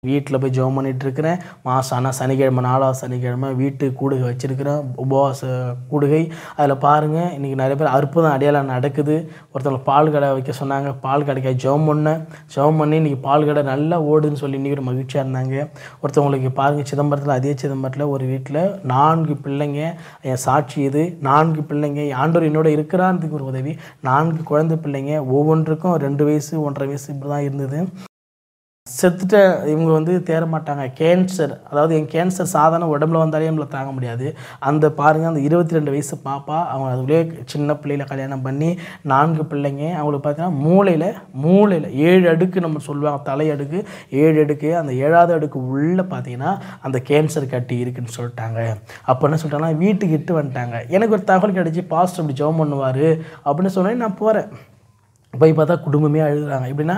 வீட்டில் போய் ஜெபம் பண்ணிட்டு இருக்கிறேன் மாதம் ஆனால் சனிக்கிழமை நாலாவது சனிக்கிழமை வீட்டு கூடுகை வச்சுருக்கிறேன் உபவாச கூடுகை அதில் பாருங்கள் இன்றைக்கி நிறைய பேர் அற்புதம் அடையாளம் நடக்குது ஒருத்தவங்க பால் கடை வைக்க சொன்னாங்க பால் கடைக்கு ஜெபம் பண்ணேன் ஜெபம் பண்ணி இன்றைக்கி பால் கடை நல்லா ஓடுதுன்னு சொல்லி இன்றைக்கி ஒரு மகிழ்ச்சியாக இருந்தாங்க ஒருத்தவங்களுக்கு பாருங்கள் சிதம்பரத்தில் அதே சிதம்பரத்தில் ஒரு வீட்டில் நான்கு பிள்ளைங்க என் சாட்சி இது நான்கு பிள்ளைங்க ஆண்டவர் என்னோட இருக்கிறான்றதுக்கு ஒரு உதவி நான்கு குழந்தை பிள்ளைங்க ஒவ்வொன்றுக்கும் ரெண்டு வயசு ஒன்றரை வயசு இப்படி தான் இருந்தது செத்துட்ட இவங்க வந்து தேற மாட்டாங்க கேன்சர் அதாவது என் கேன்சர் சாதாரண உடம்புல வந்தாலே நம்மள தாங்க முடியாது அந்த பாருங்கள் அந்த இருபத்தி ரெண்டு வயசு பாப்பா அவங்க அதுலேயே சின்ன பிள்ளையில கல்யாணம் பண்ணி நான்கு பிள்ளைங்க அவங்களுக்கு பார்த்தீங்கன்னா மூளையில் மூளையில் ஏழு அடுக்கு நம்ம சொல்லுவாங்க தலை அடுக்கு ஏழு அடுக்கு அந்த ஏழாவது அடுக்கு உள்ளே பார்த்தீங்கன்னா அந்த கேன்சர் கட்டி இருக்குன்னு சொல்லிட்டாங்க அப்போ என்ன சொல்லிட்டாங்கன்னா வீட்டுக்கு இட்டு வந்துட்டாங்க எனக்கு ஒரு தகவல் கிடச்சி பாஸ்டர் இப்படி ஜெபம் பண்ணுவார் அப்படின்னு சொன்னேன் நான் போகிறேன் போய் பார்த்தா குடும்பமே அழுகுறாங்க எப்படின்னா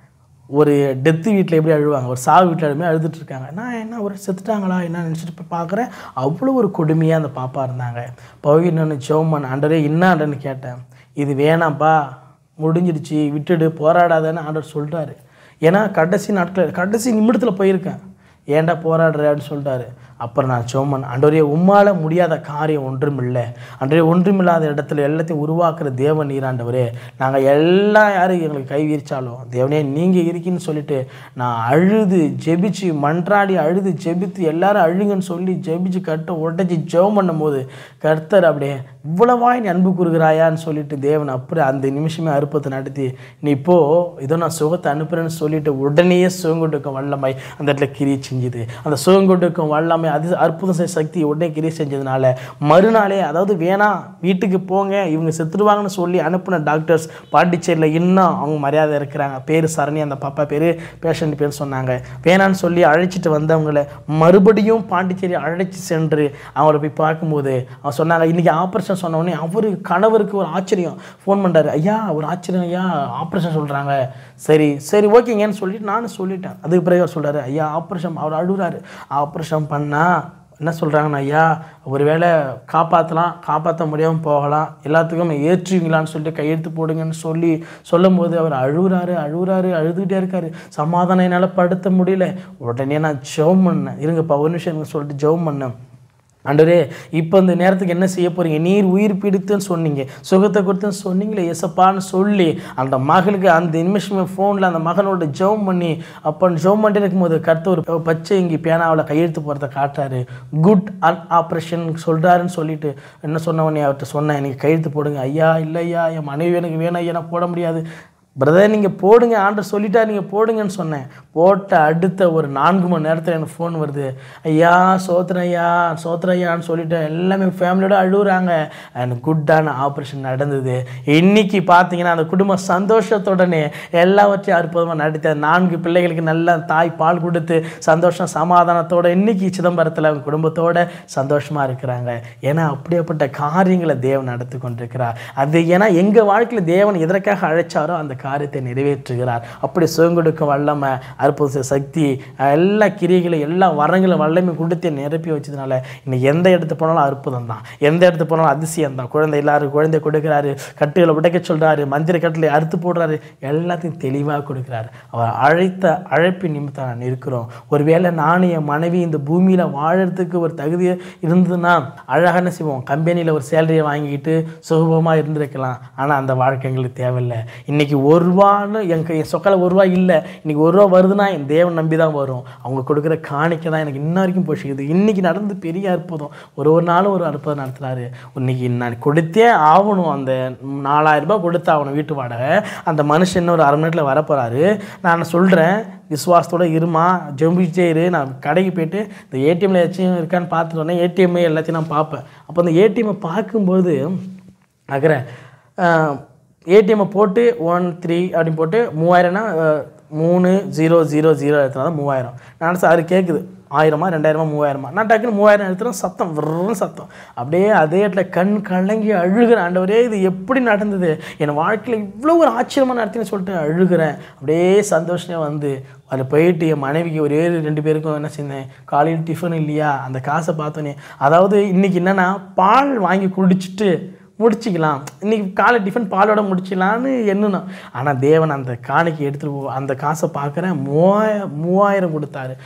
ஒரு டெத்து வீட்டில் எப்படி அழுவாங்க ஒரு சாவு வீட்டில் அழுமே அழுதுட்டு இருக்காங்க நான் என்ன ஒரு செத்துட்டாங்களா என்ன நினச்சிட்டு போய் பார்க்குறேன் அவ்வளோ ஒரு கொடுமையாக அந்த பாப்பா இருந்தாங்க போய் நான் ஜோமன் ஆண்டரே என்னாண்டன்னு கேட்டேன் இது வேணாம்ப்பா முடிஞ்சிடுச்சு விட்டுடு போராடாதன்னு ஆண்டவர் சொல்லிட்டாரு ஏன்னா கடைசி நாட்கள் கடைசி நிமிடத்தில் போயிருக்கேன் ஏன்டா போராடுற அப்படின்னு சொல்லிட்டாரு அப்புறம் நான் சோமன் அன்றோரிய உம்மால முடியாத காரியம் ஒன்றுமில்லை அன்றைய ஒன்றுமில்லாத இடத்துல எல்லாத்தையும் உருவாக்குற தேவன் நீராண்டவரே நாங்கள் எல்லாம் யாரும் எங்களுக்கு கை விரிச்சாலும் தேவனே நீங்கள் இருக்கீன்னு சொல்லிட்டு நான் அழுது ஜெபிச்சு மன்றாடி அழுது ஜெபித்து எல்லாரும் அழுங்கன்னு சொல்லி ஜெபிச்சு கட்ட உடச்சி ஜெபம் பண்ணும்போது கர்த்தர் அப்படியே இவ்வளவாய் நீ அன்பு கூறுகிறாயான்னு சொல்லிட்டு தேவன் அப்புறம் அந்த நிமிஷமே அற்புதத்தை நடத்தி நீ இப்போ இதோ நான் சுகத்தை அனுப்புறேன்னு சொல்லிட்டு உடனேயே சுகங்கொடுக்கும் வல்லமை அந்த இடத்துல கிரியை செஞ்சுது அந்த சுகங்கொடுக்கும் வல்லமை அது அற்புதம் செய்ய சக்தி உடனே கிரியை செஞ்சதுனால மறுநாளே அதாவது வேணாம் வீட்டுக்கு போங்க இவங்க செத்துடுவாங்கன்னு சொல்லி அனுப்பின டாக்டர்ஸ் பாண்டிச்சேரியில் இன்னும் அவங்க மரியாதை இருக்கிறாங்க பேர் சரணி அந்த பாப்பா பேர் பேஷண்ட் பேர் சொன்னாங்க வேணான்னு சொல்லி அழைச்சிட்டு வந்தவங்கள மறுபடியும் பாண்டிச்சேரி அழைச்சி சென்று அவங்கள போய் பார்க்கும்போது அவங்க சொன்னாங்க இன்றைக்கி ஆப்ரேஷன் சொன்ன உடனே அவரு கணவருக்கு ஒரு ஆச்சரியம் ஃபோன் பண்ணுறாரு ஐயா ஒரு ஆச்சரியம் ஐயா ஆப்ரேஷன் சொல்கிறாங்க சரி சரி ஓகேங்கன்னு சொல்லிட்டு நானும் சொல்லிட்டேன் அதுக்கு பிறகு அவர் சொல்கிறாரு ஐயா ஆப்ரேஷன் அவர் அழுகுறாரு ஆப்ரேஷன் பண்ணால் என்ன சொல்கிறாங்கண்ணா ஐயா ஒருவேளை காப்பாற்றலாம் காப்பாற்ற முடியாமல் போகலாம் எல்லாத்துக்கும் ஏற்றுவீங்களான்னு சொல்லிட்டு கையெழுத்து போடுங்கன்னு சொல்லி சொல்லும்போது அவர் அழுகுறாரு அழுகுறாரு அழுதுகிட்டே இருக்காரு சமாதானம் என்னால் படுத்த முடியல உடனே நான் ஜெபம் பண்ணேன் இருங்கப்பா ஒரு நிமிஷம் இருங்க சொல்லிட்டு ஜெபம் பண்ணேன் ஆண்டவரே இப்போ இந்த நேரத்துக்கு என்ன செய்ய போறீங்க நீர் உயிர் பிடித்துன்னு சொன்னீங்க சுகத்தை கொடுத்துன்னு சொன்னீங்களே எசப்பான்னு சொல்லி அந்த மகளுக்கு அந்த நிமிஷமே ஃபோனில் அந்த மகனோட ஜெபம் பண்ணி அப்போ ஜெபம் பண்ணிட்டு இருக்கும்போது கருத்து ஒரு பச்சை இங்கே பேனாவில் கையெழுத்து போகிறத காட்டுறாரு குட் அன் ஆப்ரேஷன் சொல்கிறாருன்னு சொல்லிட்டு என்ன சொன்னவனே அவர்கிட்ட சொன்னேன் எனக்கு கையெழுத்து போடுங்க ஐயா இல்லை ஐயா என் மனைவி எனக்கு வேணும் ஐயா நான் போட முடியாது பிரதர் நீங்கள் போடுங்க ஆண்டர் சொல்லிட்டா நீங்கள் போடுங்கன்னு சொன்னேன் போட்ட அடுத்த ஒரு நான்கு மணி நேரத்தில் எனக்கு ஃபோன் வருது ஐயா சோத்திரம் ஐயா சோத்திரம் ஐயான்னு சொல்லிட்டு எல்லாமே ஃபேமிலியோட அழுகுறாங்க எனக்கு குட்டான ஆப்ரேஷன் நடந்தது இன்னைக்கு பார்த்தீங்கன்னா அந்த குடும்ப சந்தோஷத்துடனே எல்லாவற்றையும் அற்புதமாக நடத்த நான்கு பிள்ளைகளுக்கு நல்ல தாய் பால் கொடுத்து சந்தோஷம் சமாதானத்தோட இன்னைக்கு சிதம்பரத்தில் அவங்க குடும்பத்தோட சந்தோஷமாக இருக்கிறாங்க ஏன்னா அப்படியேப்பட்ட காரியங்களை தேவன் நடத்தி கொண்டிருக்கிறார் அது ஏன்னா எங்கள் வாழ்க்கையில் தேவன் எதற்காக அழைச்சாரோ அந்த காரியத்தை நிறைவேற்றுகிறார் அப்படி சுகம் கொடுக்க வல்லமை அற்புத சக்தி எல்லா கிரிகளும் எல்லா வரங்களும் வல்லமை கொடுத்து நிரப்பி வச்சதுனால இன்னைக்கு எந்த இடத்துக்கு போனாலும் அற்புதம் தான் எந்த இடத்துக்கு போனாலும் அதிசயம் தான் குழந்தை எல்லாரும் குழந்தை கொடுக்குறாரு கட்டுகளை உடைக்க சொல்கிறாரு மந்திர கட்டிலை அறுத்து போடுறாரு எல்லாத்தையும் தெளிவாக கொடுக்குறாரு அவர் அழைத்த அழைப்பின் நிமித்தம் நான் இருக்கிறோம் ஒருவேளை நானும் என் மனைவி இந்த பூமியில் வாழறதுக்கு ஒரு தகுதி இருந்ததுன்னா அழகாக என்ன செய்வோம் கம்பெனியில் ஒரு சேலரியை வாங்கிக்கிட்டு சுகபமாக இருந்திருக்கலாம் ஆனால் அந்த வாழ்க்கை எங்களுக்கு தேவையில்லை இன்னைக்கு ஒரு ரூபான்னு என் கை- என் சொக்கல ஒரு ரூபா இல்லை இன்னைக்கு ஒரு ரூபா வருதுன்னா என் தேவன் நம்பி தான் வரும் அவங்க கொடுக்குற காணிக்கை தான் எனக்கு இன்ன வரைக்கும் போஷிக்குது இன்னைக்கு நடந்து பெரிய அற்புதம் ஒரு ஒரு நாளும் ஒரு அற்புதம் நடத்துறாரு இன்னைக்கு நான் கொடுத்தே ஆகணும் அந்த நாலாயிரம் ரூபாய் கொடுத்தாகணும் வீட்டு வாடகை அந்த மனுஷன் இன்னும் ஒரு அரை மணி நேரத்தில் வரப்போறாரு நான் சொல்கிறேன் விசுவாசத்தோட இருமா ஜெம்பிச்சே இரு நான் கடைக்கு போயிட்டு இந்த ஏடிஎம்ல ஏதாச்சும் இருக்கான்னு பார்த்துட்டு வரேன் ஏடிஎம் எல்லாத்தையும் நான் பார்ப்பேன் அப்போ அந்த ஏடிஎம்மை பார்க்கும்போது ஆகிறேன் ஏடிஎம்மை போட்டு ஒன் த்ரீ அப்படின்னு போட்டு மூவாயிரம்னா அஹ், மூணு ஜீரோ ஜீரோ ஜீரோ எடுத்தனா தான் மூவாயிரம் நான் சார் கேட்குது ஆயிரமா ரெண்டாயிரமா மூவாயிரமா நான் டக்குன்னு மூவாயிரம் எடுத்துகிறேன் சத்தம் விரல் சத்தம் அப்படியே அதே இடத்துல கண் கலங்கி அழுகிறேன் ஆண்டவரே இது எப்படி நடந்தது என் வாழ்க்கையில் இவ்வளோ ஒரு ஆச்சரியமாக நடத்தின்னு சொல்லிட்டு அழுகிறேன் அப்படியே சந்தோஷமே வந்து அதில் போயிட்டு என் மனைவிக்கு ஒரே ரெண்டு பேருக்கும் என்ன செஞ்சேன் காலையில் டிஃபன் இல்லையா அந்த காசை பார்த்தோன்னே அதாவது இன்னைக்கு என்னன்னா பால் வாங்கி குடிச்சிட்டு முடிச்சிக்கலாம் இன்னைக்கு காலை டிஃபன் பாலோட முடிச்சிக்கலான்னு எண்ணுனோம் ஆனால் தேவன் அந்த காணிக்கை எடுத்துகிட்டு போ அந்த காசை பார்க்குறேன் மூவாயிரம் மூவாயிரம் கொடுத்தாரு